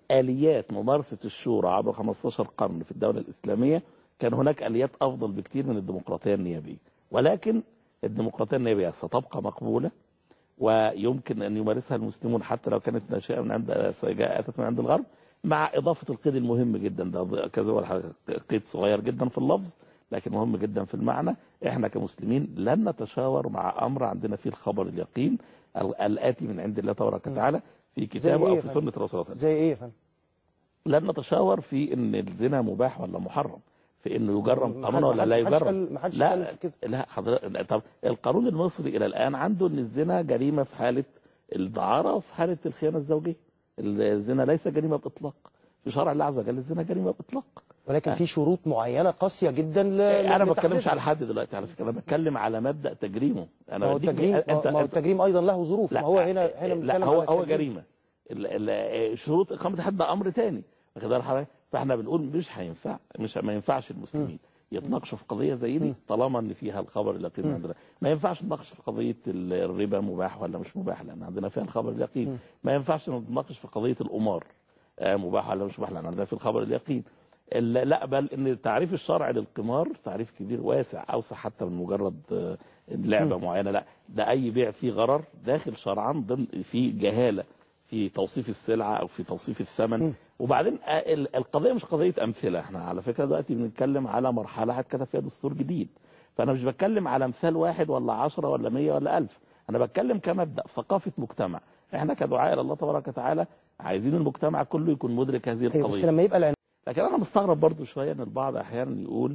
اليات ممارسه الشورى عبر 15 قرن في الدوله الاسلاميه كان هناك اليات افضل بكثير من الديمقراطيه النيابيه ولكن الديمقراطيه النيابيه ستبقى مقبوله ويمكن ان يمارسها المسلمون حتى لو كانت ناشئه من عند اتت من عند الغرب مع اضافه القيد المهم جدا ده كذا قيد صغير جدا في اللفظ لكن مهم جدا في المعنى احنا كمسلمين لن نتشاور مع امر عندنا فيه الخبر اليقين الاتي من عند الله تبارك وتعالى في كتابه إيه او في سنه الرسول صلى الله عليه وسلم زي ايه يا فندم لن نتشاور في ان الزنا مباح ولا محرم في انه يجرم قانونا ولا لا يجرم ما حدش لا اتكلم في كده لا حضرتك طب القانون المصري الى الان عنده ان الزنا جريمه في حاله الدعاره وفي حاله الخيانه الزوجيه الزنا ليس جريمه باطلاق في شرع الله عز وجل الزنا جريمه باطلاق ولكن في شروط معينه قاسيه جدا ل... انا ما بتكلمش لتحديدها. على حد دلوقتي على فكره انا بتكلم على مبدا تجريمه ما انا هو بديك- التجريم انت ما هو التجريم ايضا له ظروف ما هو هنا هنا لا بنتكلم هو على هو التجريم. جريمه ال- ال- شروط اقامه الحد ده امر تاني واخد بال حضرتك فاحنا بنقول مش هينفع مش ما ينفعش المسلمين يتناقشوا في قضيه زي دي طالما ان فيها الخبر اليقين عندنا ما ينفعش نتناقش في قضيه ال- الربا مباح ولا مش مباح لان عندنا فيها الخبر اليقين ما ينفعش نتناقش في قضيه القمار آه، مباح ولا مش مباح لان عندنا في الخبر اليقين ال- لا بل ان تعريف الشرع للقمار تعريف كبير واسع اوسع حتى من مجرد آه، لعبه معينه لا ده اي بيع فيه غرر داخل شرعا ضمن في جهاله في توصيف السلعه او في توصيف الثمن وبعدين آه، ال- القضيه مش قضيه امثله احنا على فكره دلوقتي بنتكلم على مرحله هتكتب فيها دستور جديد فانا مش بتكلم على مثال واحد ولا عشرة ولا مية ولا ألف انا بتكلم كمبدا ثقافه مجتمع احنا كدعاء الى الله تبارك وتعالى عايزين المجتمع كله يكون مدرك هذه أيوة، بس القضيه لما يبقى العنوان لكن انا مستغرب برضو شويه ان البعض احيانا يقول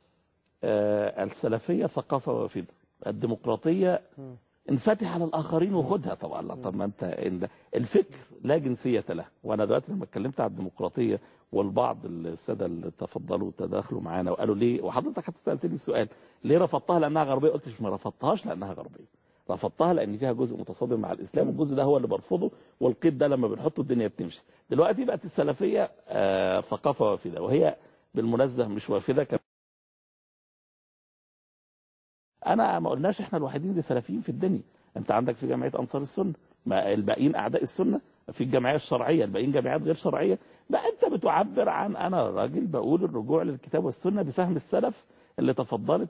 آه السلفيه ثقافه وافده الديمقراطيه انفتح على الاخرين وخدها طبعا لا طب ما انت إن الفكر لا جنسيه له وانا دلوقتي لما اتكلمت عن الديمقراطيه والبعض الساده اللي تفضلوا تداخلوا معانا وقالوا ليه وحضرتك حتى سالتني السؤال ليه رفضتها لانها غربيه قلت مش ما رفضتهاش لانها غربيه رفضتها لان فيها جزء متصادم مع الاسلام والجزء ده هو اللي برفضه والقيد ده لما بنحطه الدنيا بتمشي دلوقتي بقت السلفيه آه ثقافه وافده وهي بالمناسبه مش وافده كمان انا ما قلناش احنا الوحيدين اللي سلفيين في الدنيا انت عندك في جمعيه انصار السنه ما الباقيين اعداء السنه في الجمعيه الشرعيه الباقيين جمعيات غير شرعيه لا انت بتعبر عن انا راجل بقول الرجوع للكتاب والسنه بفهم السلف اللي تفضلت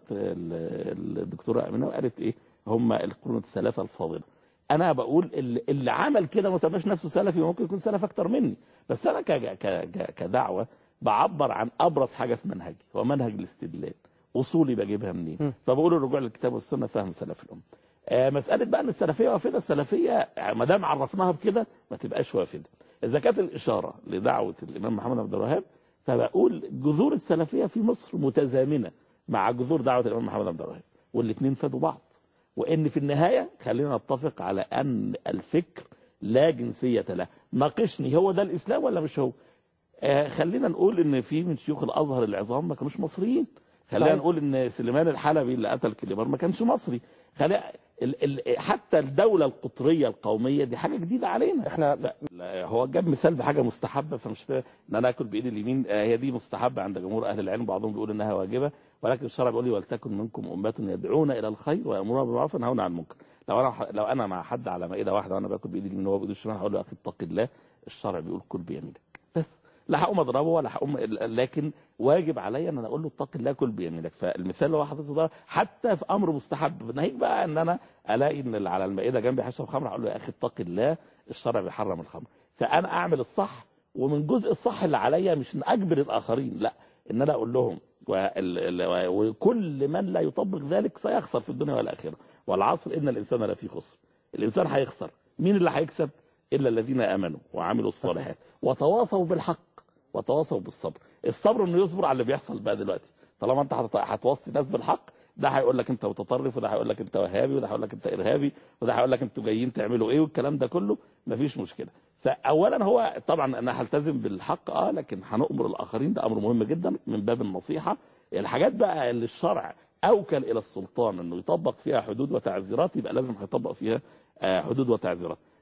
ال- الدكتوره امينه وقالت ايه هم القرون الثلاثه الفاضله انا بقول اللي, اللي عمل كده ما سماش نفسه سلفي ممكن يكون سلف اكتر مني بس انا ك- ك- ك- كدعوه بعبر عن ابرز حاجه في منهجي هو منهج الاستدلال اصولي بجيبها منين فبقول الرجوع للكتاب والسنه فهم سلف الامه آه، مساله بقى ان السلفيه وافده السلفيه ما دام عرفناها بكده ما تبقاش وافده اذا كانت الاشاره لدعوه الامام محمد عبد الوهاب فبقول جذور السلفيه في مصر متزامنه مع جذور دعوه الامام محمد عبد الوهاب والاثنين فادوا بعض وان في النهايه خلينا نتفق على ان الفكر لا جنسيه له ناقشني هو ده الاسلام ولا مش هو آه خلينا نقول ان في من شيوخ الازهر العظام ما كانوش مصريين خلينا صحيح. نقول ان سليمان الحلبي اللي قتل كليبر ما كانش مصري خلينا ال ال حتى الدوله القطريه القوميه دي حاجه جديده علينا احنا لا، هو جاب مثال بحاجه مستحبه فمش فاهم ان انا اكل بايدي اليمين آه، هي دي مستحبه عند جمهور اهل العلم بعضهم بيقول انها واجبه ولكن الشرع بيقول لي ولتكن منكم امه يدعون الى الخير ويامرون بالمعروف وينهون عن المنكر لو انا لو انا مع حد على مائده واحده وانا باكل بايدي اليمين وهو بايده الشمال هقول له يا اخي اتق الله الشرع بيقول كل بيمينك بس لا هقوم اضربه ولا هقوم لكن واجب عليا ان انا اقول له اتق الله كل بيمينك فالمثال اللي هو حاططه ده حتى في امر مستحب ناهيك بقى ان انا الاقي ان اللي على المائده جنبي هيشرب خمر هقول له يا اخي اتق الله الشرع بيحرم الخمر فانا اعمل الصح ومن جزء الصح اللي عليا مش ان اجبر الاخرين لا ان انا اقول لهم وال- ال- وكل من لا يطبق ذلك سيخسر في الدنيا والاخره والعصر ان الانسان لفي خسر الانسان هيخسر مين اللي هيكسب الا الذين امنوا وعملوا الصالحات وتواصوا بالحق وتواصوا بالصبر الصبر انه يصبر على اللي بيحصل بقى دلوقتي طالما انت هتط- هتوصي ناس بالحق ده هيقول لك انت متطرف وده هيقول لك انت وهابي وده هيقول لك انت ارهابي وده هيقول لك انتوا جايين تعملوا ايه والكلام ده كله مفيش مشكله فاولا هو طبعا انا هلتزم بالحق اه لكن هنؤمر الاخرين ده امر مهم جدا من باب النصيحه الحاجات بقى اللي الشرع اوكل الى السلطان انه يطبق فيها حدود وتعزيرات يبقى لازم هيطبق فيها آه، حدود وتعزيرات